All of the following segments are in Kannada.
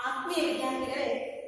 ಆತ್ಮೀಯ ವಿದ್ಯಾರ್ಥಿಗಳೇ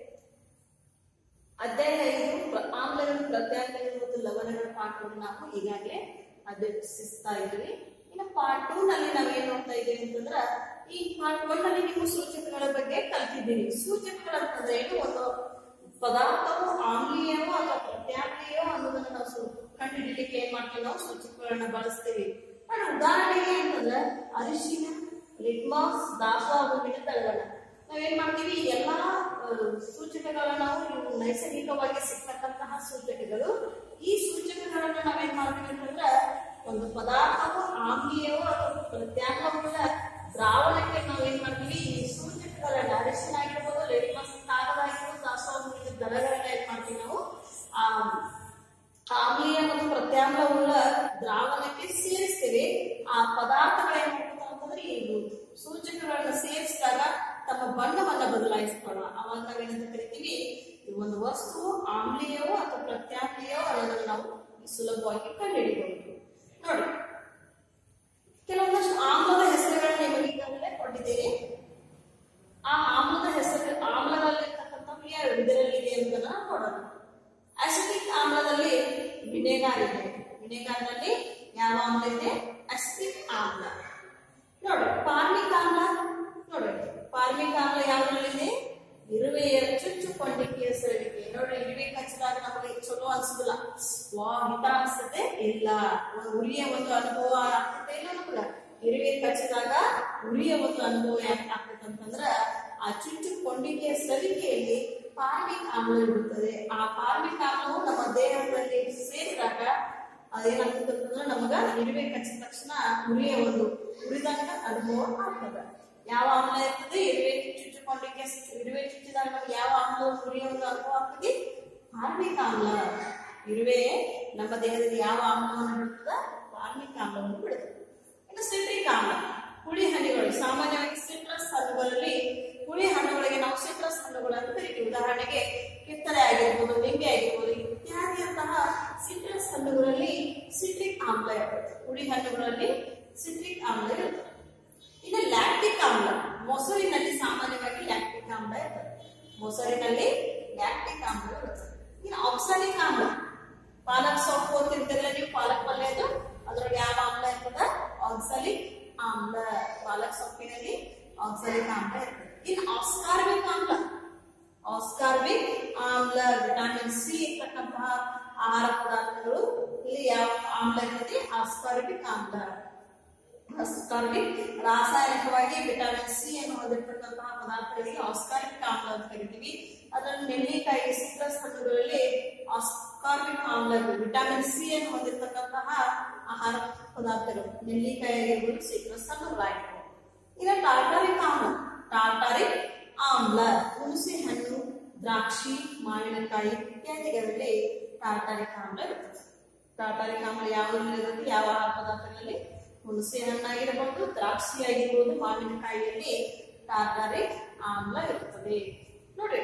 ಅಧ್ಯಾಯ ಐದು ಪ್ರ- ಆಮ್ಲಗಳು ಪ್ರತ್ಯಾಮ್ಲಗಳು ಮತ್ತು ಲವಣಗಳ ಪಾಠವನ್ನು ನಾವು ಈಗಾಗಲೇ ಅಭ್ಯಸಿಸ್ತಾ ಇದ್ವಿ ಇನ್ನು ಪಾರ್ಟ್ ಟೂ ನಲ್ಲಿ ನಾವೇನ್ ನೋಡ್ತಾ ಇದ್ದೀವಿ ಅಂತಂದ್ರ ಈ ಪಾರ್ಟ್ ಒನ್ ನಲ್ಲಿ ನೀವು ಸೂಚಕಗಳ ಬಗ್ಗೆ ಕಲ್ತಿದ್ದೀರಿ ಸೂಚಕಗಳು ಅಂತಂದ್ರೆ ಏನು ಒಂದು ಪದಾರ್ಥವು ಆಮ್ಲೀಯವೋ ಅಥವಾ ಪ್ರತ್ಯಾಮ್ಲೀಯವೋ ಅನ್ನೋದನ್ನ ನಾವು ಸು- ಕಂಡುಹಿಡಿಯಲಿಕ್ಕೆ ಏನ್ ಮಾಡ್ತೀವಿ ನಾವು ಸೂಚಕಗಳನ್ನ ಬಳಸ್ತೀವಿ ನಾನು ಉದಾಹರಣೆಗೆ ಅಂತಂದ್ರೆ ಅರಿಶಿನ ಲಿಟ್ಮಾಸ್ ದಾಸವಾಳ ತಳಗಣ ನಾವೇನ್ ಮಾಡ್ತೀವಿ ಈ ಎಲ್ಲಾ ಆ, ಸೂಚಕಗಳನ್ನ ನಾವು ಇವು ನೈಸರ್ಗಿಕವಾಗಿ ಸಿಗ್ತಕ್ಕಂತಹ ಸೂಚಕಗಳು ಈ ಸೂಚಕಗಳನ್ನ ನಾವೇನ್ ಮಾಡ್ತೀವಿ ಅಂತಂದ್ರೆ ಒಂದು ಪದಾರ್ಥವು ಆಮ್ಲೀಯವೋ ಅಥವಾ ಪ್ರತ್ಯಾಮ್ಲವುಳ್ಳ ದ್ರಾವಣಕ್ಕೆ ನಾವೇನ್ ಮಾಡ್ತೀವಿ ಈ ಸೂಚಕಗಳನ್ನ ಅರಿಶಿನ ಆಗಿರ್ಬೋದು ಲಿಟ್ಮಸ್ ಕಾಗದ ಆಗಿರ್ಬೋದು ದಾಸವಾಳ ದಳಗಳನ್ನ ಏನ್ ಮಾಡ್ತೀವಿ ನಾವು ಆ ಆಮ್ಲೀಯ ಮತ್ತು ಪ್ರತ್ಯಾಮ್ಲವುಳ್ಳ ದ್ರಾವಣಕ್ಕೆ ಸೇರಿಸ್ತೇವೆ ಆ ಪದಾರ್ಥಗಳು ಏನ್ ಮಾಡ್ತಾವ ಅಂತಂದ್ರೆ ಈ ಸೂಚಕಗಳನ್ನ ಸೇರಿಸಿದಾಗ ತಮ್ಮ ಬಣ್ಣವನ್ನ ಬದಲಾಯಿಸ್ಕೊಳ್ಳ ಅವಾಗ ನಾವೇನಂತ ಕರಿತೀವಿ ಈ ಒಂದು ವಸ್ತು ಆಮ್ಲೀಯವೋ ಅಥವಾ ಪ್ರತ್ಯಾಮ್ಲೀಯವೋ ಅನ್ನೋದನ್ನ ನಾವು ಸುಲಭವಾಗಿ ಕಂಡುಹಿಡಿಬಹುದು ನೋಡಿ ಕೆಲವೊಂದಷ್ಟು ಆಮ್ಲದ ಹೆಸರುಗಳನ್ನ ನಿಮಗೆ ಈಗಾಗಲೇ ಕೊಟ್ಟಿದ್ದೇನೆ ಆ ಆಮ್ಲದ ಹೆಸರು ಆಮ್ಲದಲ್ಲಿರ್ತಕ್ಕಂಥ ಎರಡು ಇದರಲ್ಲಿದೆ ಎಂಬುದನ್ನ ನೋಡೋಣ ಅಸಿಟಿಕ್ ಆಮ್ಲದಲ್ಲಿ ವಿನೆಗಾರ್ ಇದೆ ವಿನೆಗಾರ್ನಲ್ಲಿ ಯಾವ ಆಮ್ಲ ಇದೆ ಅಸಿಟಿಕ್ ಆಮ್ಲ ನೋಡಿ ಪಾರ್ಮಿಕ್ ಆಮ್ಲ ನೋಡಿ ಪಾರ್ಮಿಕ್ ಆಮ್ಲ ಯಾವ್ದ್ರಲ್ಲಿದೆ ಇರುವೆಯ ಚುಚ್ಚುಕೊಂಡಿಕೆ ಹೆಸರಿಕೆ ನೋಡಿ ಇರುವೆ ಕಚ್ಚಿದಾಗ ನಮಗೆ ಚಲೋ ಅನ್ಸುದಿಲ್ಲ ವಾ ಹಿತ ಅನ್ಸುತ್ತೆ ಇಲ್ಲ ಒಂದು ಉರಿಯ ಒಂದು ಅನುಭವ ಆಗ್ತದೆ ಇಲ್ಲ ನಮಗ ಇರುವೆ ಕಚ್ಚಿದಾಗ ಉರಿಯ ಒಂದು ಅನುಭವ ಯಾಕೆ ಆಗ್ತದೆ ಅಂತಂದ್ರ ಆ ಚುಚ್ಚುಕೊಂಡಿಕೆಯ ಸಲಿಕೆಯಲ್ಲಿ ಪಾರ್ಮಿಕ್ ಆಮ್ಲ ಇರುತ್ತದೆ ಆ ಪಾರ್ಮಿಕ್ ಆಮ್ಲವು ನಮ್ಮ ದೇಹದಲ್ಲಿ ಸೇರಿದಾಗ ಅದೇನಾಗ್ತದೆ ಅಂತಂದ್ರೆ ನಮಗ ಇರುವೆ ಕಚ್ಚಿದ ತಕ್ಷಣ ಉರಿಯ ಒಂದು ಉರಿದಂಗ ಅನುಭವ ಆಗ್ತದೆ ಯಾವ ಆಮ್ಲ ಇರ್ತದೆ ಇರುವೆ ಚುಚ್ಚಿಕೊಂಡಿಗೆ ಇರುವೆ ಚುಚ್ಚಿದಾಗ ನಮ್ಗೆ ಯಾವ ಆಮ್ಲ ಉರಿಯ ಒಂದು ಅನುಭವ ಆಗ್ತದೆ ಪಾರ್ಮಿಕ್ ಆಮ್ಲ ಇರುವೆ ನಮ್ಮ ದೇಹದಲ್ಲಿ ಯಾವ ಆಮ್ಲವನ್ನು ಬಿಡುತ್ತದ ಪಾರ್ಮಿಕ್ ಆಮ್ಲವನ್ನು ಬಿಡುತ್ತದೆ ಇನ್ನು ಸಿಟ್ರಿಕ್ ಆಮ್ಲ ಹುಳಿ ಹಣ್ಣುಗಳು ಸಾಮಾನ್ಯವಾಗಿ ಸಿಟ್ರಸ್ ಹಣ್ಣುಗಳಲ್ಲಿ ಹುಳಿ ಹಣ್ಣುಗಳಿಗೆ ನಾವು ಸಿಟ್ರಸ್ ಹಣ್ಣುಗಳು ಅಂತ ಕರಿತೀವಿ ಉದಾಹರಣೆಗೆ ಕಿತ್ತಳೆ ಆಗಿರ್ಬೋದು ನಿಂಬೆ ಆಗಿರ್ಬೋದು ಇತ್ಯಾದಿಯಂತಹ ಸಿಟ್ರಸ್ ಹಣ್ಣುಗಳಲ್ಲಿ ಸಿಟ್ರಿಕ್ ಆಮ್ಲ ಇರುತ್ತೆ ಹುಳಿ ಹಣ್ಣುಗಳಲ್ಲಿ ಸಿಟ್ರಿಕ್ ಆಮ್ಲ ಇರುತ್ತೆ ಇನ್ನು ಲ್ಯಾಕ್ಟಿಕ್ ಆಮ್ಲ ಮೊಸರಿನಲ್ಲಿ ಸಾಮಾನ್ಯವಾಗಿ ಲ್ಯಾಕ್ಟಿಕ್ ಆಮ್ಲ ಇರ್ತದೆ ಮೊಸರಿನಲ್ಲಿ ಲ್ಯಾಕ್ಟಿಕ್ ಆಮ್ಲ ಇರುತ್ತೆ ಇನ್ನು ಆಕ್ಸಾಲಿಕ್ ಆಮ್ಲ ಪಾಲಕ್ ಸೊಪ್ಪು ಅಂತಿರ್ತೀರಲ್ಲ ನೀವು ಪಾಲಕ್ ಪಲ್ಯದು ಅದ್ರೊಳಗೆ ಯಾವ ಆಮ್ಲ ಇರ್ತದ ಆಕ್ಸಾಲಿಕ್ ಆಮ್ಲ ಪಾಲಕ್ ಸೊಪ್ಪಿನಲ್ಲಿ ಆಕ್ಸಾಲಿಕ್ ಆಮ್ಲ ಇರ್ತದೆ ಇನ್ನು ಆಸ್ಕಾರ್ಬಿಕ್ ಆಮ್ಲ ಆಸ್ಕಾರ್ಬಿಕ್ ಆಮ್ಲ ವಿಟಮಿನ್ ಸಿ ಇರ್ತಕ್ಕಂತಹ ಆಹಾರ ಪದಾರ್ಥಗಳು ಇಲ್ಲಿ ಯಾವ ಆಮ್ಲ ಇರ್ತದೆ ಆಸ್ಕಾರ್ಬಿಕ್ ಆಮ್ಲ ಆಸ್ಕಾರ್ಬಿಕ್ ರಾಸಾಯನಿಕವಾಗಿ ವಿಟಮಿನ್ ಸಿ ಅನ್ನು ಹೊಂದಿರತಕ್ಕಂತಹ ಪದಾರ್ಥಗಳಿಗೆ ಆಸ್ಕಾರ್ಬಿಕ್ ಆಮ್ಲ ಅಂತ ಕರಿತೀವಿ ಅದರಲ್ಲಿ ನೆಲ್ಲಿಕಾಯಿ ಸಿಟ್ರಸ್ ಹಣ್ಣುಗಳಲ್ಲಿ ಆಸ್ಕಾರ್ಬಿಕ್ ಆಮ್ಲ ವಿಟಮಿನ್ ಸಿ ಅನ್ನು ಹೊಂದಿರತಕ್ಕಂತಹ ಆಹಾರ ಪದಾರ್ಥಗಳು ನೆಲ್ಲಿಕಾಯಿ ಆಗಿರ್ಬೋದು ಸಿಟ್ರಸ್ ಹಣ್ಣುಗಳಾಗಿರ್ಬೋದು ಇನ್ನು ಟಾರ್ಟಾರಿಕ್ ಆಮ್ಲ ಟಾರ್ಟಾರಿಕ್ ಆಮ್ಲ ಹುಣಸೆ ಹಣ್ಣು ದ್ರಾಕ್ಷಿ ಮಾವಿನಕಾಯಿ ಇತ್ಯಾದಿಗಳಲ್ಲಿ ಟಾರ್ಟಾರಿಕ್ ಆಮ್ಲ ಇರ್ತದೆ ಟಾರ್ಟಾರಿಕ್ ಆಮ್ಲ ಯಾವುದ್ರಲ್ಲಿ ಇರುತ್ತೆ ಯಾವ ಆಹಾರ ಪದಾರ್ಥಗಳಲ್ಲಿ ಹುಣಸೆ ಹಣ್ಣಾಗಿರಬಹುದು ದ್ರಾಕ್ಷಿ ಆಗಿರ್ಬೋದು ಮಾವಿನಕಾಯಿಯಲ್ಲಿ ಟಾರ್ಟಾರಿಕ್ ಆಮ್ಲ ಇರುತ್ತದೆ ನೋಡಿ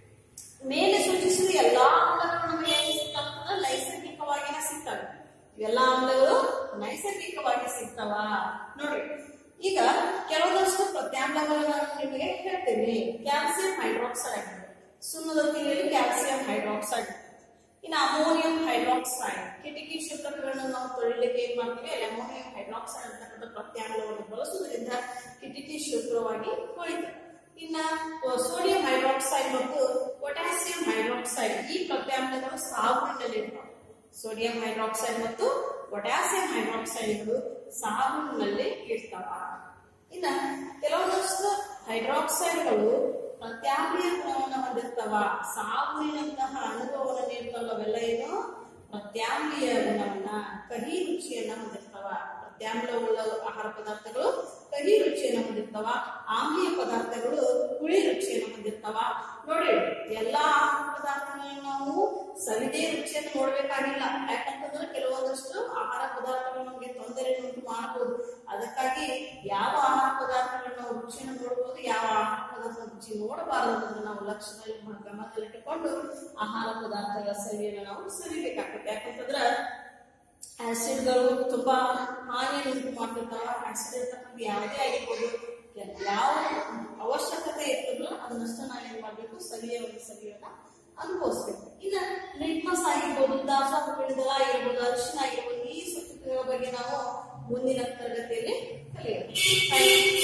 ಮೇಲೆ ಸೂಚಿಸಿದ ಎಲ್ಲಾ ಆಮ್ಲಗಳು ನಮಗೆ ಏನು ಸಿಗ್ತಾವ ನೈಸರ್ಗಿಕವಾಗಿನೇ ಸಿಗ್ತವೆ ಇವೆಲ್ಲಾ ಆಮ್ಲಗಳು ನೈಸರ್ಗಿಕವಾಗಿ ಸಿಗ್ತಾವ ನೋಡ್ರಿ ಈಗ ಕೆಲವೊಂದಷ್ಟು ಪ್ರತ್ಯಾಮ್ಲಗಳನ್ನ ನಾನು ನಿಮಗೆ ಹೇಳ್ತೇನೆ ಕ್ಯಾಲ್ಸಿಯಂ ಹೈಡ್ರಾಕ್ಸೈಡ್ ಸುಣ್ಣದ ತಿರುಳಿ ಕ್ಯಾಲ್ಸಿಯಂ ಹೈಡ್ರಾಕ್ಸೈಡ್ ಇನ್ನು ಅಮೋನಿಯಂ ಹೈಡ್ರಾಕ್ಸೈಡ್ ಕಿಟಕಿ ಶುಲ್ಕಗಳನ್ನು ನಾವು ತೊಳಿಲಿಕ್ಕೆ ಏನ್ ಮಾಡ್ತೀವಿ ಅಲ್ಲಿ ಅಮೋನಿಯಂ ಹೈಡ್ರಾಕ್ಸೈಡ್ ಅಂತಕ್ಕಂಥ ಪ್ರತ್ಯಾಮ್ಲವನ್ನು ಬಳಸುವುದರಿಂದ ಕಿಟಕಿ ಶುಭ್ರವಾಗಿ ತೊಳಿತದೆ ಇನ್ನ ಸೋಡಿಯಂ ಹೈಡ್ರಾಕ್ಸೈಡ್ ಮತ್ತು ಪೊಟ್ಯಾಸಿಯಂ ಹೈಡ್ರಾಕ್ಸೈಡ್ ಈ ಪ್ರತ್ಯಾಮ್ಲಗಳು ಸಾಬೂನಿನಲ್ಲಿ ಇರ್ತಾವೆ ಸೋಡಿಯಂ ಹೈಡ್ರಾಕ್ಸೈಡ್ ಮತ್ತು ಪೊಟ್ಯಾಸಿಯಂ ಹೈಡ್ರಾಕ್ಸೈಡ್ಗಳು ಸಾಬೂನಿನಲ್ಲಿ ಇರ್ತಾವ ಇನ್ನ ಕೆಲವೊಂದಷ್ಟು ಹೈಡ್ರಾಕ್ಸೈಡ್ಗಳು ಪ್ರತ್ಯಾಮ್ಲೀಯ ಗುಣವನ್ನು ಹೊಂದಿರ್ತಾವ ಸಾಬೂನಿನಂತಹ ಅನುಭವವನ್ನು ನೀಡ್ತಾವಲ್ಲ ಅವೆಲ್ಲ ಏನು ಪ್ರತ್ಯಾಮ್ಲೀಯ ಗುಣವನ್ನ ಕಹಿ ರುಚಿಯನ್ನ ಹೊಂದಿರ್ತಾವ ಪ್ರತ್ಯಾಮ್ಲವುಳ್ಳ ಆಹಾರ ಪದಾರ್ಥಗಳು ಕಹಿ ರುಚಿಯನ್ನು ಹೊಂದಿರ್ತಾವ ಆಮ್ಲೀಯ ಪದಾರ್ಥಗಳು ಹುಳಿ ರುಚಿಯನ್ನು ಹೊಂದಿರ್ತಾವ ನೋಡಿ ಎಲ್ಲಾ ಆಹಾರ ಪದಾರ್ಥಗಳನ್ನು ನಾವು ಸವಿದೇ ರುಚಿಯನ್ನು ನೋಡ್ಬೇಕಾಗಿಲ್ಲ ಯಾಕಂತಂದ್ರೆ ಕೆಲವೊಂದಷ್ಟು ಆಹಾರ ಪದಾರ್ಥಗಳು ನಮಗೆ ತೊಂದರೆ ಉಂಟು ಮಾಡಬಹುದು ಅದಕ್ಕಾಗಿ ಯಾವ ಆಹಾರ ಪದಾರ್ಥಗಳನ್ನ ನಾವು ರುಚಿಯನ್ನು ನೋಡಬಹುದು ಯಾವ ಆಹಾರ ಪದಾರ್ಥ ರುಚಿ ನೋಡಬಾರದು ಅನ್ನೋದನ್ನ ನಾವು ಲಕ್ಷ್ಯದಲ್ಲಿ ಗಮನದಲ್ಲಿಟ್ಟುಕೊಂಡು ಆಹಾರ ಪದಾರ್ಥಗಳ ಸವಿಯನ್ನು ನಾವು ಸವಿಬೇಕಾಗ್ತದೆ ಯಾಕಂತಂದ್ರೆ ಆಸಿಡ್ಗಳು ತುಂಬಾ ಹಾನಿಯನ್ನು ಉಂಟು ಮಾಡ್ತಿರ್ತಾವ ಆಸಿಡ್ ಇರ್ತಕ್ಕಂಥ ಯಾವುದೇ ಆಗಿರ್ಬೋದು ಯಾವ ಅವಶ್ಯಕತೆ ಇರ್ತದೋ ಆ ಅದನ್ನಷ್ಟು ನಾವು ಏನ್ ಮಾಡ್ಬೇಕು ಸವಿಯ ಒಂದು ಸವಿಯನ್ನ ಅನುಭವಿಸ್ಬೇಕು ಇನ್ನ ಲಿಟ್ಮಸ್ ಆಗಿರ್ಬೋದು ದಾಸವಾಳ ಪಿಳಿದಳ ಆಗಿರ್ಬೋದು ಅರಿಶಿನ ಆಗಿರ್ಬೋದು ಈ ಸುತ್ತುಗಳ ಬಗ್ಗೆ ನಾವು ಮುಂದಿನ ತರಗತಿಯಲ್ಲಿ ಕಲಿಯೋಣ